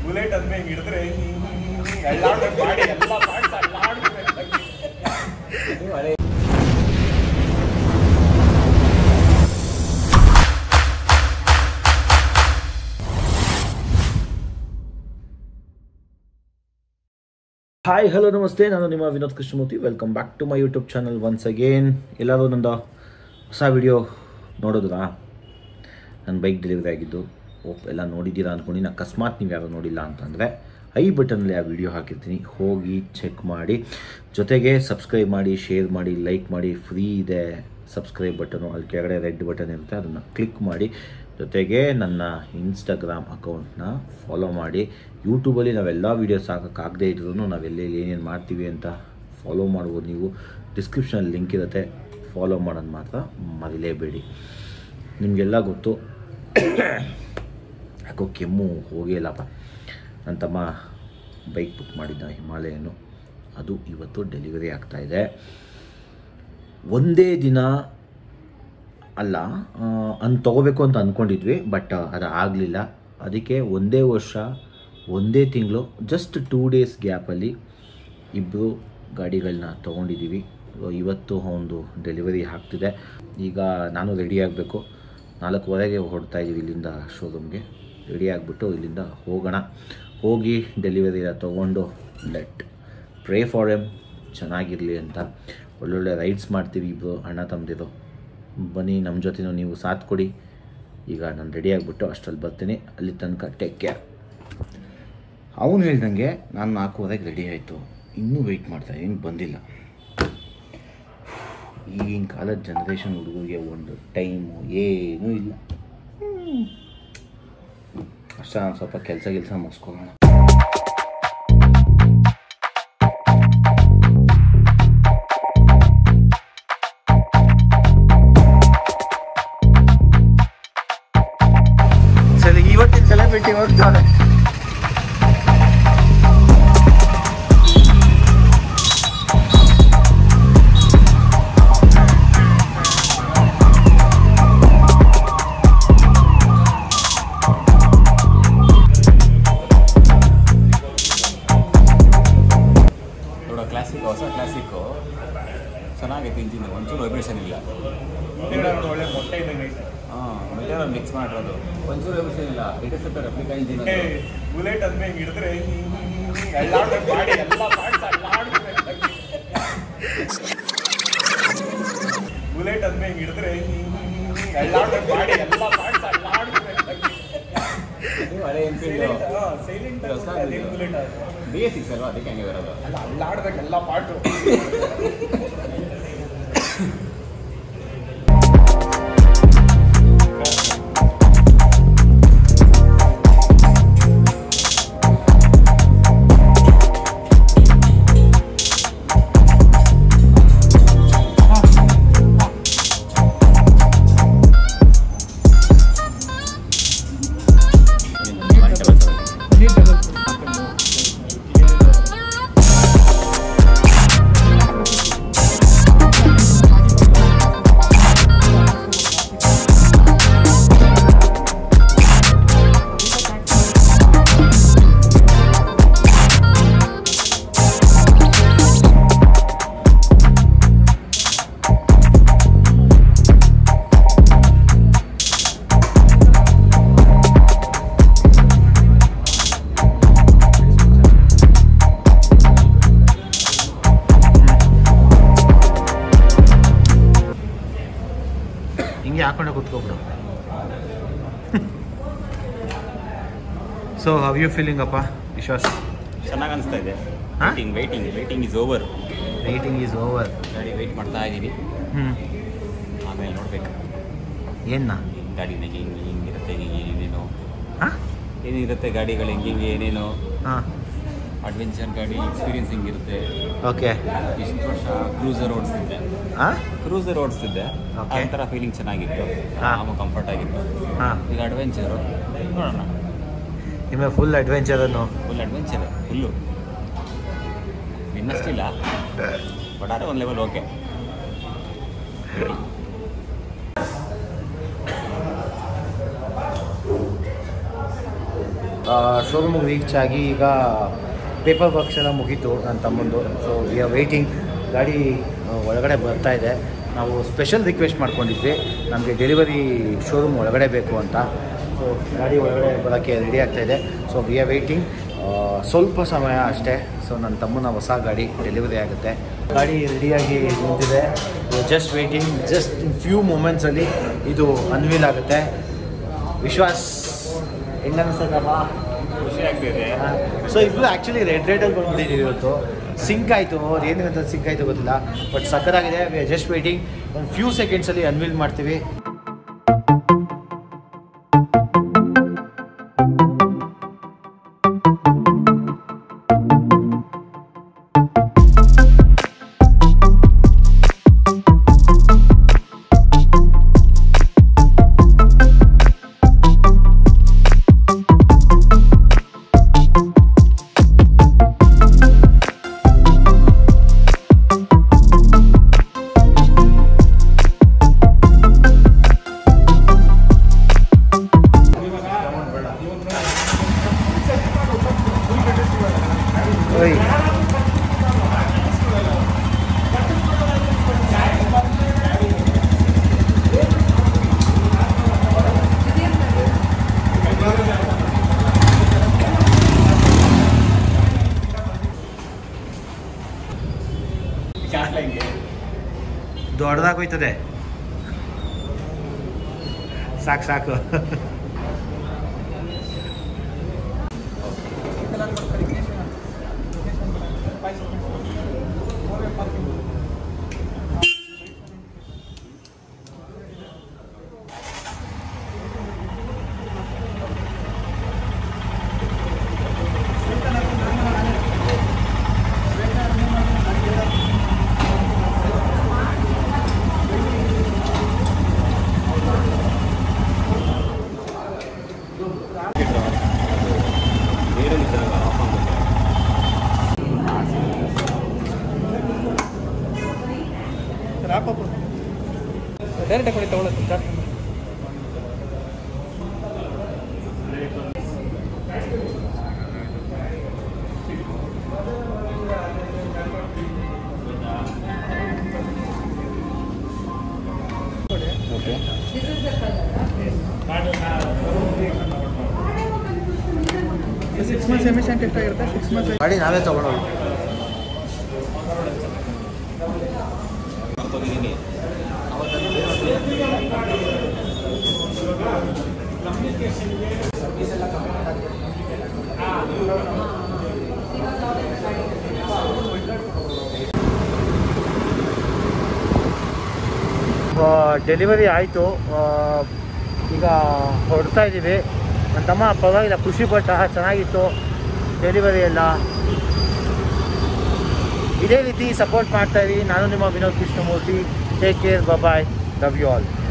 Bullet ಅಂದ್ರೆ ಹಿಂಗ್ ಹಿಡಿದ್ರೆ ಎಲ್ಲಾಡ್ಬೇಕು ಮಾಡಿ ಎಲ್ಲ parts ಅಲ್ಲಾಡ್ಬೇಕು. ಹಾಯ್ ಹಲೋ ನಮಸ್ತೆ ನಾನು ನಿಮ್ಮ Vinod Krishnamurthy welcome back to my YouTube channel once again ಎಲ್ಲರೂ ನಂದು ಹೊಸ ವಿಡಿಯೋ ನೋಡೋದ್ರಾ ನನ್ನ ಬೈಕ್ ಡೆಲಿವರಿ ಆಗಿದ್ದು ಓಪ್ ಎಲ್ಲ ನೋಡಿದ್ದೀರಾ ಅಂದ್ಕೊಂಡು ಅಕಸ್ಮಾತ್ ನೀವು ಯಾರು ನೋಡಿಲ್ಲ ಅಂತಂದರೆ ಐ ಬಟನಲ್ಲಿ ಆ ವಿಡಿಯೋ ಹಾಕಿರ್ತೀನಿ ಹೋಗಿ ಚೆಕ್ ಮಾಡಿ ಜೊತೆಗೆ ಸಬ್ಸ್ಕ್ರೈಬ್ ಮಾಡಿ ಶೇರ್ ಮಾಡಿ ಲೈಕ್ ಮಾಡಿ ಫ್ರೀ ಇದೆ ಸಬ್ಸ್ಕ್ರೈಬ್ ಬಟನು ಅಲ್ಲಿ ಕೆಳಗಡೆ ರೆಡ್ ಬಟನ್ ಇರುತ್ತೆ ಅದನ್ನು ಕ್ಲಿಕ್ ಮಾಡಿ ಜೊತೆಗೆ ನನ್ನ ಇನ್ಸ್ಟಾಗ್ರಾಮ್ ಅಕೌಂಟ್ನ ಫಾಲೋ ಮಾಡಿ ಯೂಟ್ಯೂಬಲ್ಲಿ ನಾವೆಲ್ಲ ವೀಡಿಯೋಸ್ ಹಾಕೋಕ್ಕಾಗದೇ ಇದ್ರೂ ನಾವೆಲ್ಲೆಲ್ಲಿ ಏನೇನು ಮಾಡ್ತೀವಿ ಅಂತ ಫಾಲೋ ಮಾಡ್ಬೋದು ನೀವು ಡಿಸ್ಕ್ರಿಪ್ಷನಲ್ಲಿ ಲಿಂಕ್ ಇರುತ್ತೆ ಫಾಲೋ ಮಾಡೋದು ಮಾತ್ರ ಮರಿಲೇಬೇಡಿ ನಿಮಗೆಲ್ಲ ಗೊತ್ತು ಯಾಕೋ ಕೆಮ್ಮು ಹೋಗೇ ಇಲ್ಲಪ್ಪ ನನ್ನ ತಮ್ಮ ಬೈಕ್ ಬುಕ್ ಮಾಡಿದ್ದ ಹಿಮಾಲಯನು ಅದು ಇವತ್ತು ಡೆಲಿವರಿ ಆಗ್ತಾಯಿದೆ ಒಂದೇ ದಿನ ಅಲ್ಲ ಅನ್ ತೊಗೋಬೇಕು ಅಂತ ಅಂದ್ಕೊಂಡಿದ್ವಿ ಬಟ್ ಅದು ಆಗಲಿಲ್ಲ ಅದಕ್ಕೆ ಒಂದೇ ವರ್ಷ ಒಂದೇ ತಿಂಗಳು ಜಸ್ಟ್ ಟೂ ಡೇಸ್ ಗ್ಯಾಪಲ್ಲಿ ಇಬ್ಬರು ಗಾಡಿಗಳನ್ನ ತೊಗೊಂಡಿದ್ದೀವಿ ಇವತ್ತು ಒಂದು ಡೆಲಿವರಿ ಆಗ್ತಿದೆ ಈಗ ನಾನು ರೆಡಿ ಆಗಬೇಕು ನಾಲ್ಕುವರೆಗೆ ಹೊರಡ್ತಾ ಇದ್ದೀವಿ ಇಲ್ಲಿಂದ ಶೋರೂಮ್ಗೆ ರೆಡಿ ಆಗಿಬಿಟ್ಟು ಇಲ್ಲಿಂದ ಹೋಗೋಣ ಹೋಗಿ ಡೆಲಿವರಿ ಎಲ್ಲ ತೊಗೊಂಡು ಲೆಟ್ ಪ್ರೇ ಫಾರ್ ಎಮ್ ಚೆನ್ನಾಗಿರಲಿ ಅಂತ ಒಳ್ಳೊಳ್ಳೆ ರೈಡ್ಸ್ ಮಾಡ್ತೀವಿ ಇಬ್ಬರು ಅಣ್ಣ ತಮ್ಮದಿರು ಬನ್ನಿ ನಮ್ಮ ಜೊತೆನೂ ನೀವು ಸಾಥ್ ಕೊಡಿ ಈಗ ನಾನು ರೆಡಿ ಆಗಿಬಿಟ್ಟು ಅಷ್ಟರಲ್ಲಿ ಬರ್ತೀನಿ ಅಲ್ಲಿ ತನಕ ಟೇಕ್ ಕೇರ್ ಅವನು ಹೇಳ್ದಂಗೆ ನಾನು ನಾಲ್ಕುವರೆಗೆ ರೆಡಿ ಆಯಿತು ಇನ್ನೂ ವೆಯ್ಟ್ ಮಾಡ್ತಾ ಇದ್ದೀನಿ ಬಂದಿಲ್ಲ ಈಗಿನ ಕಾಲದ ಜನ್ರೇಷನ್ ಹುಡುಗರಿಗೆ ಒಂದು ಟೈಮು ಏನೂ ಇಲ್ಲ ಅಷ್ಟ ನಾನು ಸ್ವಲ್ಪ ಕೆಲಸ ಕೆಲಸ ಮುಗಿಸ್ಕೊಳ್ಳೋಣ ಸರಿ ಇವತ್ತಿನ ಸೆಲೆಬ್ರಿಟಿ ಹೋಗ್ತಾನೆ ನೋಡ ಕ್ಲಾಸಿಕ್ ಹೊಸ ಕ್ಲಾಸಿಕ್ಕು ಚೆನ್ನಾಗೈತೆ ಇಂಜಿನ್ ಒಂಚೂರು ವೈಬ್ರೇಷನ್ ಇಲ್ಲ ಇನ್ನೊಂದು ಒಳ್ಳೆ ಮೊಟ್ಟೆ ಇದ್ದಂಗೆ ಐತೆ. ಹಾಂ ಮೆಟೀರಿಯಲ್ ಮಿಕ್ಸ್ ಮಾಡಿರೋದು ಒಂಚೂರು ವೈಬ್ರೇಷನ್ ಇಲ್ಲ ಇಟ್ ಇಸ್ ರೆಪ್ಲಿಕಾ ಇಂಜಿನ್ ಏ, ಬುಲೆಟ್ ಅಂದ್ರೆ ಹಿಂಗ್ ಹಿಡಿದ್ರೆ ಎಲ್ಲಾಡ್ಬೇಕು ಮಾಡಿ ಎಲ್ಲ parts ಅಲ್ಲಾಡ್ಬೇಕು. ಬುಲೆಟ್ ಅಂದ್ರೆ ಹಿಂಗ್ ಹಿಡಿದ್ರೆ ಎಲ್ಲಾಡ್ಬೇಕು ಮಾಡಿ ಎಲ್ಲ parts ಅಲ್ಲಾಡ್ಬೇಕು. ಹಳೆ ಎನ್ಫೀಲ್ಡು ಹಾ, silent ಆಗಿ ಹೊಸ ಅದೇ ಬುಲೆಟ್ ಅದು. ಬಿ ಎಸ್ ಸಿಕ್ಸ್ ಅಲ್ವಾ ಅದಕ್ಕೆ ಹಂಗೆ ಬರೋದು ಅಲ್ಲ ಅಲ್ಲಾಡ್ಬೇಕು ಎಲ್ಲ ಪಾಟು ಹಿಂಗೆ ಹಾಕೊಂಡೆ ಕೂತ್ಕೊಬಿಡು ಸೊ ಹವ್ ಯು ಫೀಲಿಂಗ್ ಅಪ್ಪ ವಿಶ್ವಾಸ್ ಚೆನ್ನಾಗಿ ಅನಿಸ್ತಾ ಇದೆ ಹಾ? Waiting waiting waiting is over waiting is over ಗಾಡಿ ವೆಯ್ಟ್ ಮಾಡ್ತಾ ಇದ್ದೀವಿ ಹ್ಞೂ ಆಮೇಲೆ ನೋಡ್ಬೇಕು ಏನ ಗಾಡಿ ಹಿಂಗೆ ಹಿಂಗೆ ಹಿಂಗಿರುತ್ತೆ ಹಿಂಗೆ ಏನೇನೋ ಹಾಂ ಏನಿರುತ್ತೆ ಗಾಡಿಗಳು ಹಿಂಗೆ ಹಿಂಗೆ ಏನೇನೋ ಹಾಂ ಅಡ್ವೆಂಚರ್ ಗಾಡಿ ಎಕ್ಸ್ಪೀರಿಯನ್ಸ್ ಹಿಂಗಿರುತ್ತೆ ಓಕೆ ಇಷ್ಟು ವರ್ಷ ಕ್ರೂಸರ್ ಓಡಿಸ್ತಿದ್ದೆ ಹಾಂ ಕ್ರೂಸರ್ ಓಡಿಸ್ತಿದ್ದೆ Okay. ಆ ಥರ ಫೀಲಿಂಗ್ ಚೆನ್ನಾಗಿತ್ತು ಹಾ. ಆರಾಮ ಕಂಫರ್ಟ್ ಆಗಿತ್ತು ಹಾಂ ಈಗ ಅಡ್ವೆಂಚರು ನೋಡೋಣ ನಿಮಗೆ ಫುಲ್ ಅಡ್ವೆಂಚರನ್ನು ಫುಲ್ ಅಡ್ವೆಂಚರ್ ಫುಲ್ಲು ಇನ್ನಷ್ಟಿಲ್ಲ ಬಟ್ ಆದರೆ ಒಂದು ಲೆವೆಲ್ ಓಕೆ ಶೋರೂಮಿಗೆ ರೀಚ್ ಆಗಿ ಈಗ ಪೇಪರ್ ವರ್ಕ್ಸ್ ಎಲ್ಲ ಮುಗೀತು ನನ್ನ ತಮ್ಮಂದು ಸೊ ವಿ ಆರ್ ವೆಯ್ಟಿಂಗ್ ಗಾಡಿ ಆ, ಒಳಗಡೆ ಬರ್ತಾ ಇದೆ ನಾವು ಸ್ಪೆಷಲ್ ರಿಕ್ವೆಸ್ಟ್ ಮಾಡ್ಕೊಂಡಿದ್ವಿ ನಮಗೆ ಡೆಲಿವರಿ ಶೋರೂಮ್ ಒಳಗಡೆ ಬೇಕು ಅಂತ ಸೊ ಗಾಡಿ ಒಳಗಡೆ ಬರೋಕ್ಕೆ ರೆಡಿ ಆಗ್ತಾಯಿದೆ ಸೊ ವಿ ಆರ್ ವೆಯ್ಟಿಂಗ್ ಸ್ವಲ್ಪ ಸಮಯ ಅಷ್ಟೇ ಸೊ ನನ್ನ ತಮ್ಮನ ಹೊಸ ಗಾಡಿ ಡೆಲಿವರಿ ಆಗುತ್ತೆ ಗಾಡಿ ರೆಡಿಯಾಗಿ ನಿಂತಿದೆ just waiting just in few ಮೂಮೆಂಟ್ಸಲ್ಲಿ ಇದು ಅನ್ವೀಲ್ ಆಗುತ್ತೆ ವಿಶ್ವಾಸ್ ಹೆಂಗನ್ಸತ್ತಪ್ಪ ಖುಷಿ ಆಗ್ತಿದೆ ಸೊ ಇಬ್ಬರು ಆ್ಯಕ್ಚುಲಿ ರೆಡ್ ರೇಟಲ್ಲಿ ಬಂದ್ಬಿಟ್ಟಿದ್ದೀವಿ ಇವತ್ತು ಸಿಂಕ್ ಆಯಿತು ಅವ್ರು ಏನಂತ ಸಿಂಕ್ ಆಯಿತು ಗೊತ್ತಿಲ್ಲ ಬಟ್ ಸಕ್ಕತ್ತಾಗಿದೆ ವಿ ಆರ್ ಜಸ್ಟ್ ವೇಟಿಂಗ್ ಒಂದು ಫ್ಯೂ ಸೆಕೆಂಡ್ಸಲ್ಲಿ ಅನ್ವೀಲ್ ಮಾಡ್ತೀವಿ ಓಯ್ ಶಾಲೆಗೆ ದೊಡ್ಡದಾಗೋಯ್ತದೆ ಸಾಕು ಸಾಕು ನೀರಲ್ಲಿ ಇದ್ದಾಗ ಆಫ್ ಆಗುತ್ತೆ ಡೈರೆಕ್ಟ್ ಕೊಡಿ ತಗೊಳ್ಳೋದು start okay six months emission ಎಷ್ಟಾಗಿರುತ್ತೆ ಸಿಕ್ಸ್ ಮಂತ್ಸ್ ಗಾಡಿ ನಾವೇ ತೊಗೊಳೋದು ಮರ್ತೋಗಿದ್ದೀನಿ ಡೆಲಿವರಿ ಆಯಿತು ಈಗ ಹೊರಡ್ತಾ ಇದ್ದೀವಿ ನನ್ನ ತಮ್ಮ ಪರವಾಗಿಲ್ಲ ಖುಷಿ ಪಟ್ಟ ಚೆನ್ನಾಗಿತ್ತು ಡೆಲಿವರಿ ಎಲ್ಲ ಇದೇ ರೀತಿ ಸಪೋರ್ಟ್ ಮಾಡ್ತಾ ಇರಿ ನಾನು ನಿಮ್ಮ Vinod Krishnamurthy take care bye love you all